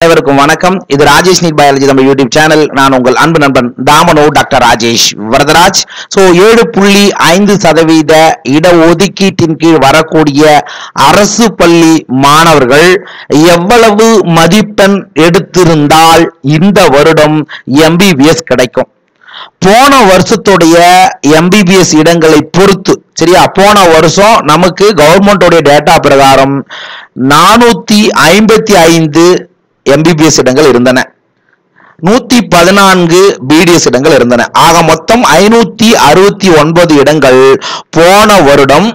அனைவருக்கும் வணக்கம் இது ராஜேஷ் நீட் பயாலஜி நம்ம யூடியூப் சேனல் நான் உங்கள் அன்பு நண்பன் தாமனோ டாக்டர் ராஜேஷ் வரதராஜ் சோ ஏழு புள்ளி ஐந்து சதவீத இடஒதுக்கீட்டின் கீழ் வரக்கூடிய அரசு பள்ளி மாணவர்கள் எவ்வளவு மதிப்பெண் எடுத்திருந்தால் இந்த வருடம் எம்பிபிஎஸ் கிடைக்கும் போன வருஷத்துடைய எம்பிபிஎஸ் இடங்களை பொறுத்து சரியா போன வருஷம் நமக்கு கவர்மெண்டோடைய டேட்டா பிரகாரம் நானூத்தி ஐம்பத்தி ஐந்து எம்பிபிஎஸ் இடங்கள் இருந்தன நூத்தி பதினான்கு பிடிஎஸ் இடங்கள் இருந்தன ஆக மொத்தம் ஐநூத்தி அறுபத்தி ஒன்பது இடங்கள் போன வருடம்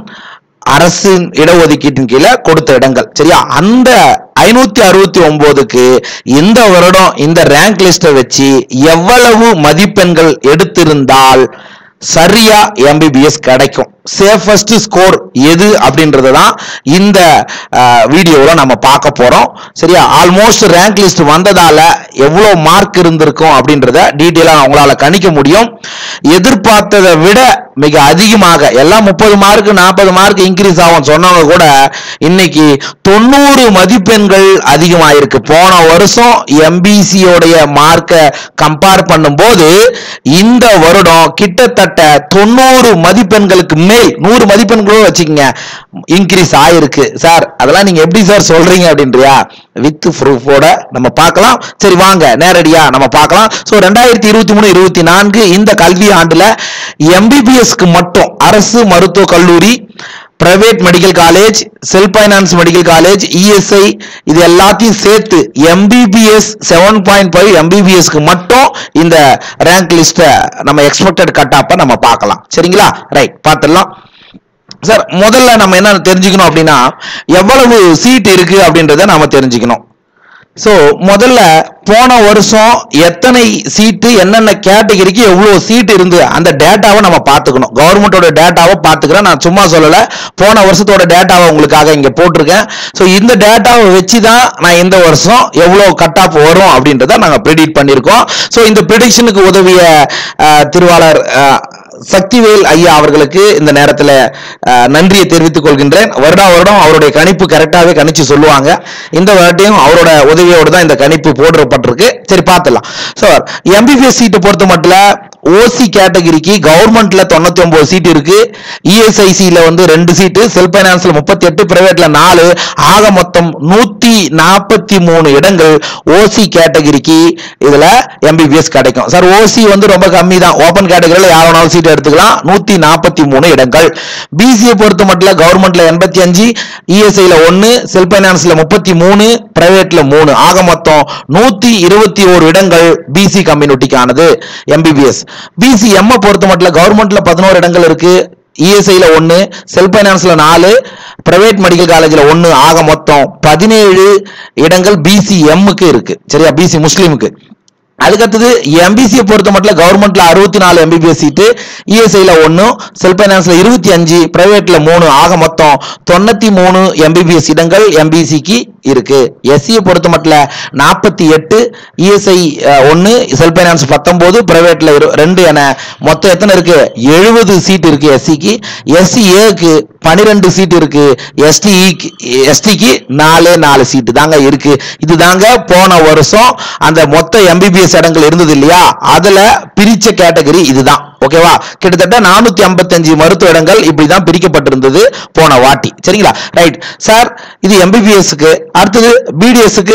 அரசின் இடஒதுக்கீட்டின் கீழே கொடுத்த இடங்கள் சரியா அந்த ஐநூத்தி அறுபத்தி ஒன்பதுக்கு இந்த வருடம் இந்த ரேங்க் லிஸ்ட்டை வச்சு எவ்வளவு மதிப்பெண்கள் எடுத்திருந்தால் சரியா எம்பிபிஎஸ் கிடைக்கும் சேஃபஸ்ட் ஸ்கோர் எது அப்படின்றது தான் இந்த வீடியோவில் நம்ம பார்க்க போறோம் சரியா ஆல்மோஸ்ட் ரேங்க் லிஸ்ட் வந்ததால எவ்வளோ மார்க் இருந்திருக்கும் அப்படின்றத டீட்டெயிலாக உங்களால கணிக்க முடியும் எதிர்பார்த்ததை விட மிக அதிகமாக எல்லாம் முப்பது மார்க் நாற்பது மார்க் இன்க்ரீஸ் ஆகும் சொன்னவங்க கூட இன்னைக்கு தொண்ணூறு மதிப்பெண்கள் அதிகமாயிருக்கு போன வருஷம் எம்பிசியோடைய மார்க்கை கம்பேர் பண்ணும்போது இந்த வருடம் கிட்டத்தட்ட தொண்ணூறு மதிப்பெண்களுக்கு மேல் நூறு மதிப்பெண்களும் வச்சுக்கோங்க இன்க்ரீஸ் ஆயிருக்கு சார் அதெல்லாம் நீங்க எப்படி சார் சொல்றீங்க அப்படின்றியா வித் ப்ரூஃபோட நம்ம பார்க்கலாம் சரி வாங்க நேரடியா நம்ம பார்க்கலாம் ஸோ ரெண்டாயிரத்தி இருபத்தி மூணு இருபத்தி நான்கு இந்த கல்வி ஆண்டுல எம்பிபிஎஸ்க்கு மட்டும் அரசு மருத்துவக் கல்லூரி private medical college self finance medical college ESI இது எல்லாத்தையும் சேர்த்து எம்பிபிஎஸ் செவன் பாயிண்ட் ஃபைவ் எம்பிபிஎஸ்க்கு மட்டும் இந்த ரேங்க் லிஸ்ட்டை நம்ம எக்ஸ்பெக்டட் கட் ஆப்ப நம்ம பார்க்கலாம் சரிங்களா ரைட் பார்த்துடலாம் சார் முதல்ல நம்ம என்ன தெரிஞ்சுக்கணும் அப்படின்னா எவ்வளவு சீட் இருக்கு அப்படின்றத நாம தெரிஞ்சுக்கணும் ஸோ முதல்ல போன வருஷம் எத்தனை சீட்டு என்னென்ன கேட்டகரிக்கு எவ்வளோ சீட் இருந்து அந்த டேட்டாவை நம்ம பார்த்துக்கணும் கவர்மெண்டோட டேட்டாவை பார்த்துக்கிறேன் நான் சும்மா சொல்லலை போன வருஷத்தோட டேட்டாவை உங்களுக்காக இங்கே போட்டிருக்கேன் ஸோ இந்த டேட்டாவை வச்சு தான் நான் இந்த வருஷம் எவ்வளோ கட் ஆஃப் வரும் அப்படின்றத நாங்கள் ப்ரிடிக்ட் பண்ணியிருக்கோம் ஸோ இந்த ப்ரிடிக்ஷனுக்கு உதவிய அஹ், திருவாளர் அஹ், சக்திவேல் ஐயா அவர்களுக்கு இந்த நேரத்தில் நன்றியை தெரிவித்துக் கொள்கின்றேன் வருடா வருடம் அவருடைய கணிப்பு கரெக்டாகவே கணிச்சு சொல்லுவாங்க இந்த வருடையும் அவரோட உதவியோடு தான் இந்த கணிப்பு போடப்பட்டிருக்கு சரி பார்த்துலாம் ஸோ எம்பிபிஎஸ் சீட்டு பொறுத்த மட்டும் ஓசி கேட்டகரிக்கு கவர்மெண்ட்ல தொண்ணூத்தி ஒன்பது சீட் இருக்கு இஎஸ்ஐசியில வந்து ரெண்டு சீட்டு செல்ஃப் பைனான்ஸ்ல முப்பத்தி எட்டு பிரைவேட்ல நாலு ஆக மொத்தம் நூத்தி நாற்பத்தி மூணு இடங்கள் ஓசி கேட்டகரிக்கு இதுல எம்பிபிஎஸ் கிடைக்கும் சார் ஓசி வந்து ரொம்ப கம்மி தான் ஓபன் கேட்டகரியில யார் வேணாலும் சீட் எடுத்துக்கலாம் நூத்தி நாற்பத்தி மூணு இடங்கள் பிசிஏ பொறுத்த மட்டும் கவர்மெண்ட்ல எண்பத்தி அஞ்சு இஎஸ்ஐல ஒன்னு செல்ஃப் பைனான்ஸ்ல முப்பத்தி மூணு பிரைவேட்ல மூணு ஆக மொத்தம் நூத்தி இருபத்தி ஓரு இடங்கள் பிசி கம்யூனிட்டிக்கானது எம்பிபிஎஸ் பிசி எம் பொறுத்த மட்டும் கவர்மெண்ட்ல பதினோரு இடங்கள் இருக்கு இஎஸ்ஐல ஒன்னு செல்ஃப் பைனான்ஸ்ல நாலு பிரைவேட் மெடிக்கல் காலேஜ்ல ஒன்னு ஆக மொத்தம் பதினேழு இடங்கள் பிசி எம்முக்கு இருக்கு சரியா பிசி முஸ்லீமுக்கு அதுக்கடுத்தது எம்பிசியை பொறுத்த மட்டும் கவர்மெண்ட்ல அறுபத்தி நாலு எம்பிபிஎஸ் சீட்டு இஎஸ்ஐல ஒன்றும் செல்ஃப் ஃபைனான்ஸ்ல இருபத்தி அஞ்சு பிரைவேட்ல மூணு ஆக மொத்தம் தொண்ணூத்தி மூணு எம்பிபிஎஸ் இடங்கள் எம்பிசிக்கு இருக்கு எஸ்சியை பொறுத்த மட்டும் நாற்பத்தி எட்டு இஎஸ்ஐ ஒன்று செல்ஃப் ஃபைனான்ஸ் பத்தொன்பது பிரைவேட்ல ரெண்டு என மொத்தம் எத்தனை இருக்கு எழுபது சீட் இருக்கு எஸ்சிக்கு எஸ்சி ஏக்கு பனிரெண்டு சீட் இருக்கு எஸ்டி எஸ்டிக்கு நாலே நாலு சீட்டு தாங்க இருக்கு இது தாங்க போன வருஷம் அந்த மொத்த எம்பிபிஎஸ் இடங்கள் இருந்தது இல்லையா அதுல பிரிச்ச கேட்டகரி இதுதான் ஓகேவா கிட்டத்தட்ட நானூத்தி ஐம்பத்தஞ்சு மருத்துவ இடங்கள் இப்படிதான் பிரிக்கப்பட்டிருந்தது போன வாட்டி சரிங்களா ரைட் சார் இது எம்பிபிஎஸ்க்கு அடுத்தது பிடிஎஸ்க்கு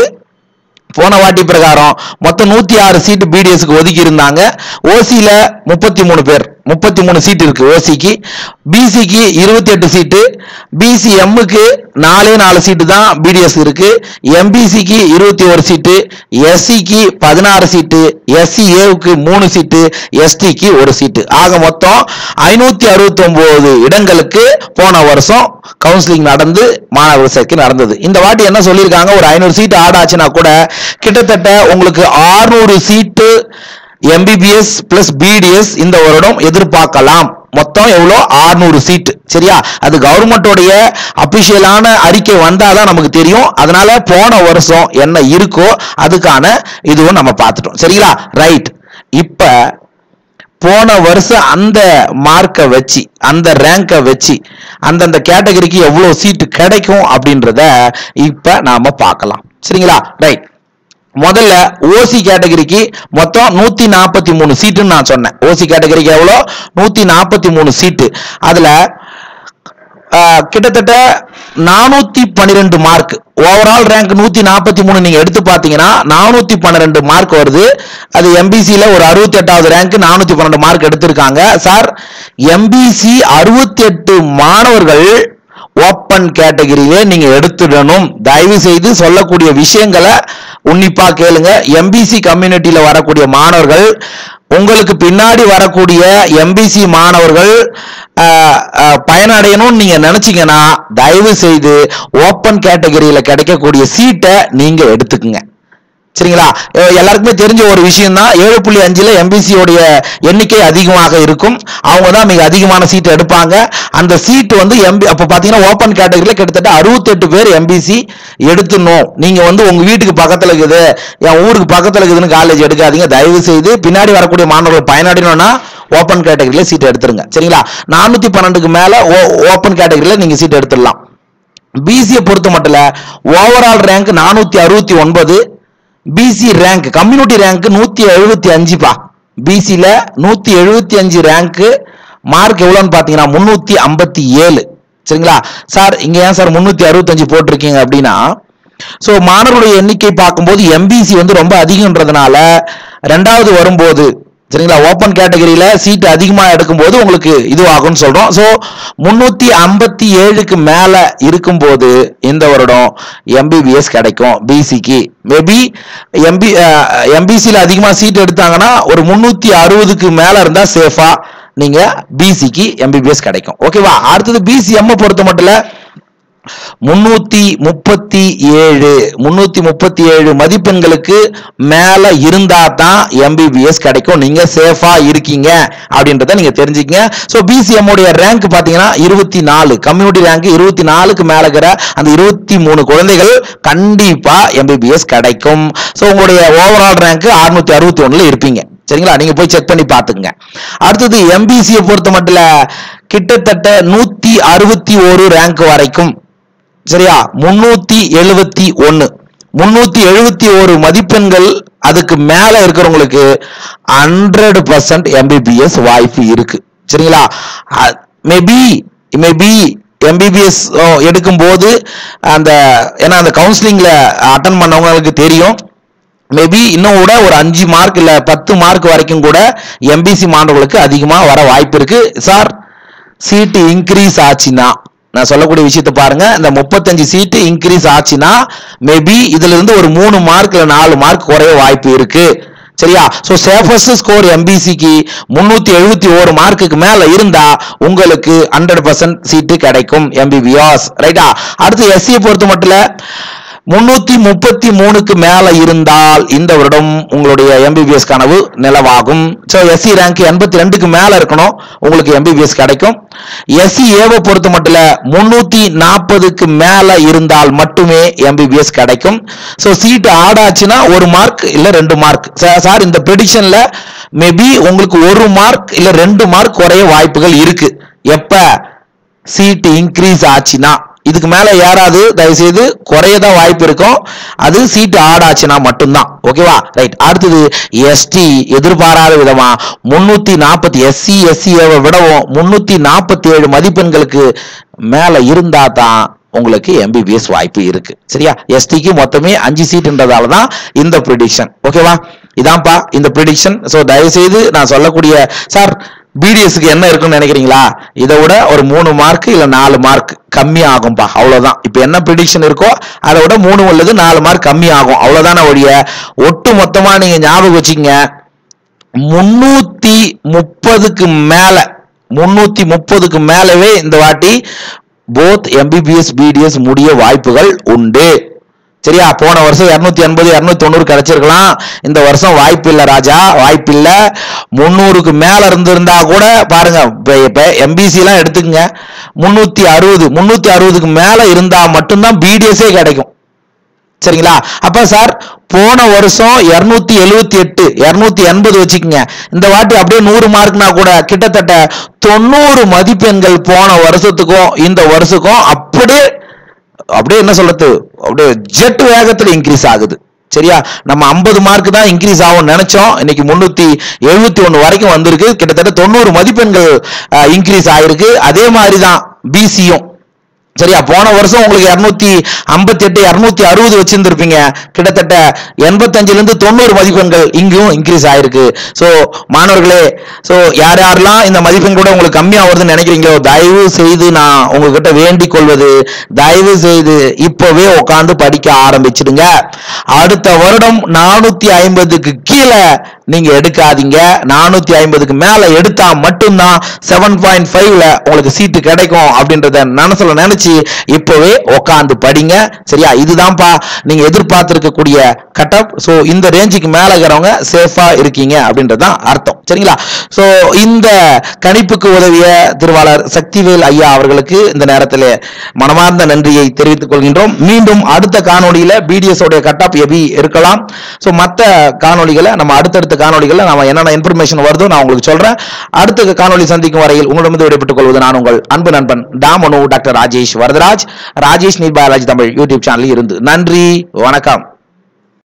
போன வாட்டி பிரகாரம் மொத்தம் நூத்தி ஆறு சீட்டு பிடிஎஸ்க்கு ஒதுக்கி இருந்தாங்க ஓசியில முப்பத்தி மூணு பேர் முப்பத்தி மூணு சீட் இருக்கு ஓசிக்கு பிசிக்கு இருபத்தி எட்டு சீட்டு பிசி எம்முக்கு நாலே நாலு சீட்டு தான் பிடிஎஸ் இருக்கு எம்பிசிக்கு இருபத்தி ஒரு சீட்டு எஸ்சிக்கு பதினாறு சீட்டு எஸ்சி ஏவுக்கு மூணு சீட்டு எஸ்டிக்கு ஒரு சீட்டு ஆக மொத்தம் ஐநூத்தி அறுபத்தி ஒன்பது இடங்களுக்கு போன வருஷம் கவுன்சிலிங் நடந்து மாணவர் சேர்க்கை நடந்தது இந்த வாட்டி என்ன சொல்லியிருக்காங்க ஒரு ஐநூறு சீட்டு ஆட் ஆச்சுன்னா கூட கிட்டத்தட்ட உங்களுக்கு 600 சீட்டு எம்பிபிஎஸ் பிளஸ் பிடிஎஸ் இந்த வருடம் எதிர்பார்க்கலாம் மொத்தம் எவ்வளோ 600 சீட் சரியா அது கவர்மெண்டோடைய அபிஷியலான அறிக்கை வந்தாதான் நமக்கு தெரியும் அதனால போன வருஷம் என்ன இருக்கோ அதுக்கான இதுவும் நம்ம பார்த்துட்டோம் சரிங்களா ரைட் இப்ப போன வருஷம் அந்த மார்க்கை வச்சு அந்த ரேங்கை வச்சு அந்தந்த கேட்டகரிக்கு எவ்வளவு சீட்டு கிடைக்கும் அப்படின்றத இப்ப நாம பார்க்கலாம் சரிங்களா ரைட் முதல்ல ஓசி கேட்டகரிக்கு மொத்தம் நூத்தி நாற்பத்தி மூணு சீட்டுன்னு நான் சொன்னேன் ஓசி கேட்டகரிக்கு எவ்வளோ நூத்தி நாற்பத்தி மூணு சீட்டு அதுல ஆஹ், கிட்டத்தட்ட நானூத்தி பன்னிரெண்டு மார்க் ஓவரால் ரேங்க் நூத்தி நாற்பத்தி மூணு நீங்க எடுத்து பாத்தீங்கன்னா நானூத்தி பன்னிரெண்டு மார்க் வருது அது எம்பிசில ஒரு அறுபத்தி எட்டாவது ரேங்க் நானூத்தி பன்னெண்டு மார்க் எடுத்திருக்காங்க சார் எம்பிசி அறுபத்தி எட்டு மாணவர்கள் ஓப்பன் கேட்டகரியிலே நீங்க எடுத்துடணும் தயவு செய்து சொல்லக்கூடிய விஷயங்களை உன்னிப்பா கேளுங்க எம்பிசி கம்யூனிட்டியில வரக்கூடிய மாணவர்கள் உங்களுக்கு பின்னாடி வரக்கூடிய எம்பிசி மாணவர்கள் ஆஹ், ஆஹ், பயனடையணும்னு நீங்க நினைச்சீங்கன்னா தயவு செய்து ஓப்பன் கேட்டகரியில கிடைக்கக்கூடிய சீட்டை நீங்க எடுத்துக்குங்க சரிங்களா எ- எல்லாருக்குமே தெரிஞ்ச ஒரு விஷயம் தான் ஏழு புள்ளி அஞ்சுல எம்பிசி உடைய எண்ணிக்கை அதிகமாக இருக்கும் அவங்க தான் மிக அதிகமான சீட் எடுப்பாங்க அந்த சீட் வந்து எம்பி அப்ப பாத்தீங்கன்னா ஓப்பன் கேட்டகரியில கிட்டத்தட்ட அறுபத்தெட்டு பேர் எம்பிசி எடுத்துடணும் நீங்க வந்து உங்க வீட்டுக்கு பக்கத்துல இருக்குது என் ஊருக்கு பக்கத்துல இருக்குதுன்னு காலேஜ் எடுக்காதீங்க தயவு செய்து பின்னாடி வரக்கூடிய மாணவர்கள் பயனடையணும்னா ஓப்பன் கேட்டகரியில சீட் எடுத்துருங்க சரிங்களா நானூத்தி பன்னெண்டுக்கு மேல ஓப்பன் கேட்டகரியில நீங்க சீட் எடுத்துடலாம் பிசியை பொறுத்த மட்டும் ஓவரால் ரேங்க் நானூத்தி அறுபத்தி ஒன்பது பிசி ரேங்க் கம்யூனிட்டி ரேங்க் நூத்தி எழுபத்தி அஞ்சுப்பா பிசில நூத்தி எழுபத்தி அஞ்சு ரேங்க் மார்க் எவ்வளோன்னு பாத்தீங்கன்னா முன்னூத்தி ஐம்பத்தி ஏழு சரிங்களா சார் இங்க ஏன் சார் முன்னூத்தி அறுபத்தஞ்சு போட்டிருக்கீங்க அப்படின்னா ஸோ மாணவர்களுடைய எண்ணிக்கை பார்க்கும்போது எம்பிசி வந்து ரொம்ப அதிகம்ன்றதுனால ரெண்டாவது வரும்போது சரிங்களா ஓப்பன் கேட்டகரியில சீட் அதிகமா எடுக்கும்போது உங்களுக்கு இதுவாகும்னு சொல்றோம் ஸோ முன்னூத்தி ஐம்பத்தி ஏழுக்கு மேல இருக்கும்போது இந்த வருடம் எம்பிபிஎஸ் கிடைக்கும் பிசிக்கு மேபி எம்பி எம்பிசியில் அதிகமா சீட் எடுத்தாங்கன்னா ஒரு முன்னூத்தி அறுபதுக்கு மேல இருந்தா சேஃபா நீங்க பிசிக்கு எம்பிபிஎஸ் கிடைக்கும் ஓகேவா அடுத்தது பிசிஎம் பொறுத்த மட்டும் இல்ல முன்னூத்தி முப்பத்தி ஏழு முன்னூத்தி முப்பத்தி ஏழு மதிப்பெண்களுக்கு மேல இருந்தா தான் எம்பிபிஎஸ் கிடைக்கும் நீங்க சேஃபா இருக்கீங்க அப்படின்றத நீங்க தெரிஞ்சுக்கங்க ஸோ பிசிஎம் உடைய ரேங்க் பாத்தீங்கன்னா இருபத்தி நாலு கம்யூனிட்டி ரேங்க் இருபத்தி நாலுக்கு மேல இருக்கிற அந்த இருபத்தி மூணு குழந்தைகள் கண்டிப்பா எம்பிபிஎஸ் கிடைக்கும் ஸோ உங்களுடைய ஓவரால் ரேங்க் அறுநூத்தி அறுபத்தி ஒண்ணுல இருப்பீங்க சரிங்களா நீங்க போய் செக் பண்ணி பாத்துக்கங்க அடுத்தது எம்பிசியை பொறுத்த மட்டும் கிட்டத்தட்ட நூத்தி அறுபத்தி ஒரு ரேங்க் வரைக்கும் சரியா முன்னூத்தி எழுபத்தி ஒன்னு முன்னூத்தி எழுபத்தி ஒரு மதிப்பெண்கள் அதுக்கு மேல இருக்கிறவங்களுக்கு ஹண்ட்ரட் பர்சன்ட் எம்பிபிஎஸ் வாய்ப்பு இருக்கு சரிங்களா மேபி மேபி எம்பிபிஎஸ் எடுக்கும்போது அந்த ஏன்னா அந்த கவுன்சிலிங்ல அட்டன் பண்ணவங்களுக்கு தெரியும் மேபி இன்னும் கூட ஒரு அஞ்சு மார்க் இல்ல பத்து மார்க் வரைக்கும் கூட எம்பிசி மாணவர்களுக்கு அதிகமா வர வாய்ப்பு இருக்கு சார் சீட்டு இன்க்ரீஸ் ஆச்சுன்னா நான் சொல்லக்கூடிய விஷயத்தை பாருங்க இந்த முப்பத்தஞ்சு சீட்டு இன்க்ரீஸ் ஆச்சுன்னா மேபி இதுல இருந்து ஒரு மூணு மார்க் இல்ல நாலு மார்க் குறைய வாய்ப்பு இருக்கு சரியா சோ சேஃபஸ்ட் ஸ்கோர் எம்பிசிக்கு முன்னூத்தி எழுபத்தி ஒரு மார்க்குக்கு மேல இருந்தா உங்களுக்கு ஹண்ட்ரட் பர்சன்ட் சீட்டு கிடைக்கும் எம்பிபிஎஸ் ரைட்டா அடுத்து எஸ்சியை பொறுத்த மட்டும் இல்ல முன்னூத்தி முப்பத்தி மூணுக்கு மேல இருந்தால் இந்த வருடம் உங்களுடைய எம்பிபிஎஸ் கனவு நிலவாகும் ஸோ எஸ்சி ரேங்க் எண்பத்தி ரெண்டுக்கு மேல இருக்கணும் உங்களுக்கு எம்பிபிஎஸ் கிடைக்கும் எஸ்சி ஏவை பொறுத்த மட்டும் முன்னூத்தி நாற்பதுக்கு மேல இருந்தால் மட்டுமே எம்பிபிஎஸ் கிடைக்கும் ஸோ சீட் ஆடாச்சுன்னா ஒரு மார்க் இல்ல ரெண்டு மார்க் சார் இந்த ப்ரெடிக்ஷன்ல மேபி உங்களுக்கு ஒரு மார்க் இல்ல ரெண்டு மார்க் குறைய வாய்ப்புகள் இருக்கு எப்ப சீட் இன்க்ரீஸ் ஆச்சுன்னா இதுக்கு மேல ஏறாது தயவு செய்து குறையதான் வாய்ப்பு இருக்கும் அது சீட்டு ஆடாச்சுன்னா மட்டும்தான் ஓகேவா ரைட் அடுத்தது எஸ்டி எதிர்பாராத விதமா முன்னூத்தி நாற்பத்தி எஸ்சி எஸ்சியை விடவும் முன்னூத்தி நாற்பத்தி ஏழு மதிப்பெண்களுக்கு மேல இருந்தா தான் உங்களுக்கு எம்பிபிஎஸ் வாய்ப்பு இருக்கு சரியா எஸ்டிக்கு மொத்தமே அஞ்சு சீட்ன்றதால தான் இந்த ப்ரிடிக்ஷன் ஓகேவா இதான்ப்பா இந்த ப்ரிடிக்ஷன் ஸோ தயவு செய்து நான் சொல்லக்கூடிய சார் பிடிஎஸ்க்கு என்ன இருக்குன்னு நினைக்கிறீங்களா இதை விட ஒரு மூணு மார்க் இல்ல நாலு மார்க் கம்மி ஆகும்பா அவ்வளவுதான் இப்போ என்ன ப்ரிடிக்ஷன் இருக்கோ அதை விட மூணு உள்ளது நாலு மார்க் கம்மி ஆகும் அவ்வளவுதானே ஒழிய ஒட்டு மொத்தமா நீங்க ஞாபகம் வச்சுக்கங்க முன்னூத்தி முப்பதுக்கு மேல முன்னூத்தி முப்பதுக்கு மேலவே இந்த வாட்டி போத் எம்பிபிஎஸ் பிடிஎஸ் முடிய வாய்ப்புகள் உண்டு சரியா போன வருஷம் இருநூத்தி எண்பது இருநூத்தி தொண்ணூறு கிடைச்சிருக்கலாம் இந்த வருஷம் வாய்ப்பு இல்ல ராஜா வாய்ப்பு இல்ல முந்நூறுக்கு மேல இருந்திருந்தா கூட பாருங்க இப்ப- இப்ப எம்பிசி எல்லாம் எடுத்துக்கங்க முன்னூத்தி அறுபது முன்னூத்தி அறுபதுக்கு மேல இருந்தா மட்டும்தான் பிடிஎஸ்ஸே கிடைக்கும் சரிங்களா அப்ப சார் போன வருஷம் 278 எழுவத்தி எட்டு இருநூத்தி எண்பது வச்சுக்கோங்க இந்த வாட்டி அப்படியே நூறு மார்க்னா கூட கிட்டத்தட்ட தொண்ணூறு மதிப்பெண்கள் போன வருஷத்துக்கும் இந்த வருஷத்துக்கும் அப்படியே அப்படியே என்ன சொல்றது அப்படியே ஜெட் வேகத்துல இன்க்ரீஸ் ஆகுது சரியா நம்ம ஐம்பது மார்க் தான் இன்க்ரீஸ் ஆகும்னு நினைச்சோம் இன்னைக்கு முன்னூத்தி எழுபத்தி ஒண்ணு வரைக்கும் வந்திருக்கு கிட்டத்தட்ட தொண்ணூறு மதிப்பெண்கள் இன்க்ரீஸ் ஆயிருக்கு அதே மாதிரி தான் பிசியும் சரியா போன வருஷம் உங்களுக்கு இருநூத்தி ஐம்பத்தி எட்டு இருநூத்தி அறுபது வச்சிருந்திருப்பீங்க கிட்டத்தட்ட எண்பத்தஞ்சுல இருந்து தொண்ணூறு மதிப்பெண்கள் இங்கேயும் இன்க்ரீஸ் ஆயிருக்கு சோ மாணவர்களே சோ யார் யாரெல்லாம் இந்த மதிப்பெண் கூட உங்களுக்கு கம்மியா வருதுன்னு நினைக்கிறீங்களோ தயவு செய்து நான் உங்ககிட்ட வேண்டிக் கொள்வது தயவு செய்து இப்பவே உட்காந்து படிக்க ஆரம்பிச்சிடுங்க அடுத்த வருடம் நானூத்தி ஐம்பதுக்கு கீழே நீங்க எடுக்காதீங்க நானூத்தி ஐம்பதுக்கு மேல எடுத்தா மட்டும்தான் செவன் பாயிண்ட் ஃபைவ்ல உங்களுக்கு சீட்டு கிடைக்கும் அப்படின்றத மனசுல நினைச்சு இப்பவே உட்காந்து படிங்க சரியா இதுதான்ப்பா நீங்க எதிர்பார்த்திருக்கக்கூடிய கட்டப் சோ இந்த ரேஞ்சுக்கு மேல இருக்கிறவங்க சேஃபா இருக்கீங்க அப்படின்றதுதான் அர்த்தம் சரிங்களா சோ இந்த கணிப்புக்கு உதவிய திருவாளர் சக்திவேல் ஐயா அவர்களுக்கு இந்த நேரத்தில் மனமார்ந்த நன்றியை தெரிவித்துக் கொள்கின்றோம் மீண்டும் அடுத்த காணொளியில பிடிஎஸ் உடைய கட்டப் எபி இருக்கலாம் சோ மத்த காணொளிகளை நம்ம அடுத்தடுத்த காணொளிகளை நம்ம என்னென்ன இன்ஃபர்மேஷன் வருதோ நான் உங்களுக்கு சொல்றேன் அடுத்த காணொளி சந்திக்கும் வரையில் உங்களிடமிருந்து விடைபெற்றுக் கொள்வது நான் உங்கள் அன்பு நண்பன் டாமனு doctor Rajesh Varadaraj Rajesh NEET biology Tamil YouTube சேனலில் இருந்து நன்றி வணக்கம்